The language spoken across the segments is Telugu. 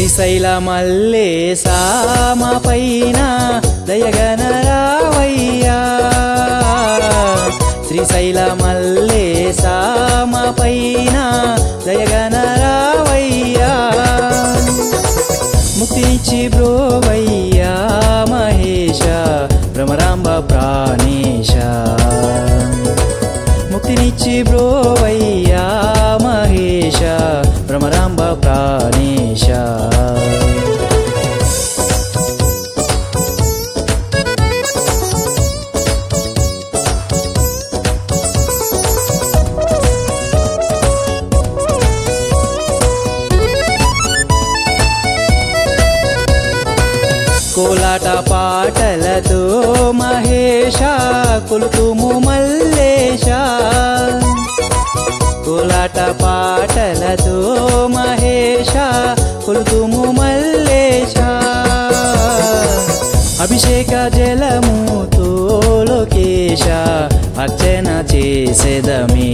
శ్రీశైల మల్లే సామ పైన దయగన రావయ్యా శ్రీశైల మల్లే సామ పైన దయగన రావయ్యా ముక్తినిచ్చి బ్రోవయ్యా మహేశ భ్రమరాంబ ప్రాణేశ ముక్తినిచ్చి బ్రోవయ్యా మహేశ భ్రమరాంబ ప్రాణేశ కోలాట పాటలతో మహేష కొలుతుము మల్లేశ కోలాట పాటలతో మహేష కొలుతుము మల్లేశ అభిషేక జలముతో లోకేశ అర్చన చేసేదమే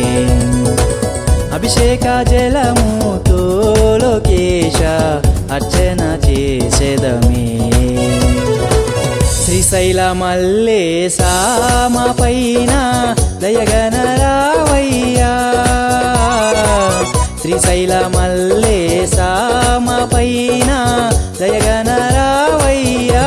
అభిషేక జలముతో లోకేశ అర్చన చేసేదమే శ్రీశైల మల్లే సామ పైన దయగన రావయ్యా శ్రీశైల మల్లే సామ పైన దయగన రావయ్యా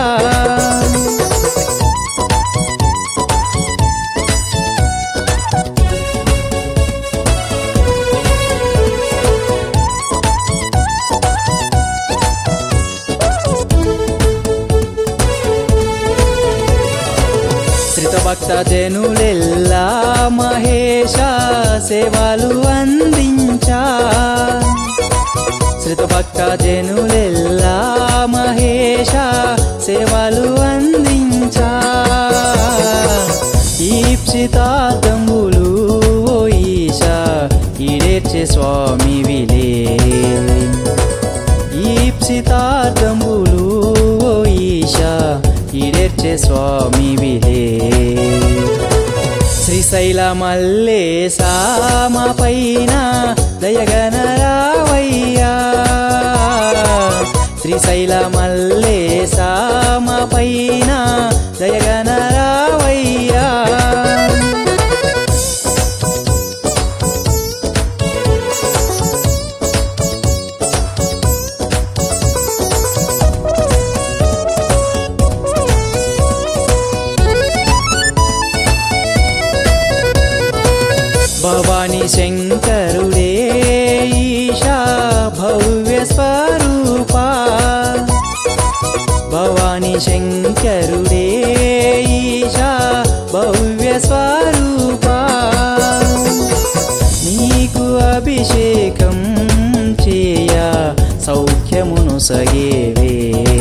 శ్రిత భక్త జనులెల్లా మహేష సేవలు అందించా శ్రిత భక్త జనులెల్లా మహేష సేవలు అందించా ఈప్సితార్థంబులు ఓ ఈశ ఈడేర్చే స్వామి విలే ఈప్సితార్థంబులు ఓ ఈశ ఈడేర్చే స్వామి విలే శ్రీశైల మల్లే సామ పైన దయగన రావయ్యా శ్రీశైల మల్లే సామ పైన దయగన రావయ్యా భవాని శంకరుడే ఈశా భవ్య స్వరూపా భవాని శంకరుడే ఈశా భవ్య స్వరూపా నీకు అభిషేకం చేయ సౌఖ్యమును సగేవే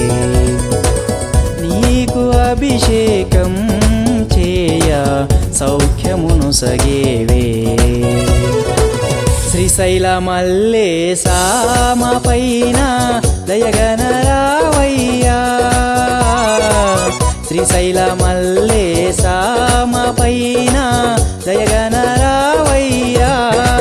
నీకు అభిషేకం చేయ సౌఖ్యమును సగేవే శ్రీశైల మల్లే సామ పైన దయగన రావయ్యా శ్రీశైల మల్లే సామ పైన దయగన రావయ్యా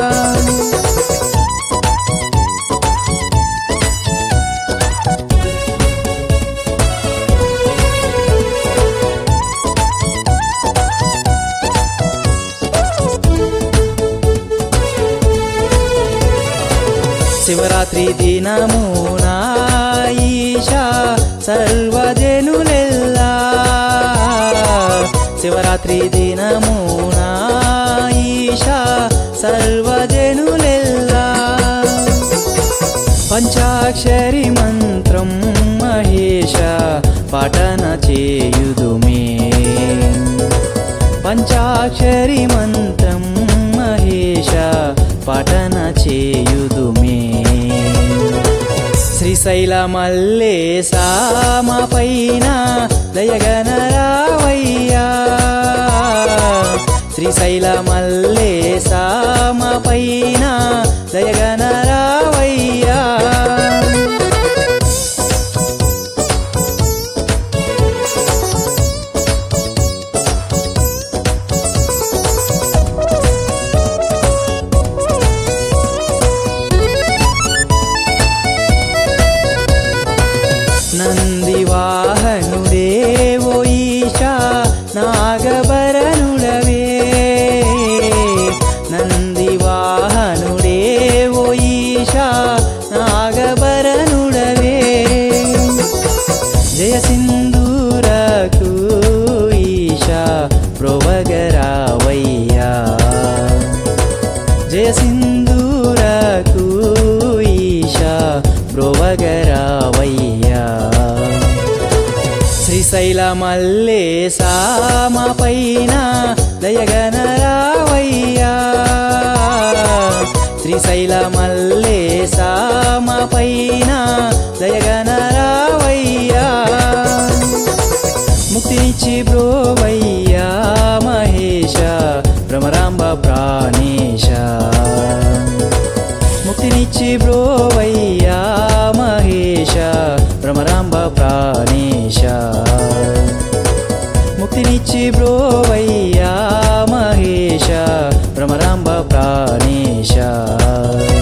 శివరాత్రి దినమున ఈశా సర్వజనులెల్లా శివరాత్రి దినమున ఈశా సర్వజనులెల్లా పంచాక్షరి మంత్రం మహేశ పఠన చేయుదుమే పంచాక్షరి మంత్రం మహేశ పఠన చేయుదుమే శ్రీశైల మల్లే సామ పైన దయగన రావయ్యా శ్రీశైల మల్లే సామ పైన దయగన రావయ్యా నాగభరణుడవే జయ సింధూరకు ఈశా ప్రోవగరావయ్యా జయ సింధూరకు ఈశా ప్రోవగరావయ్యా శ్రీశైల మల్లే సామ పైన దయగనరావయ్యా శ్రీశైల మల్లే సామ పైన దయగనరావయ్యా ముక్తినిచ్చి బ్రోవయ్యా మహేశ భ్రమరాంబ ప్రాణేశ ముక్తినిచ్చి బ్రోవయ్యా మహేశ భ్రమరాంబ ప్రాణేశ ముక్తినిచ్చి బ్రోవయ్యా మహేశ భ్రమరాంబ ప్రాణేశ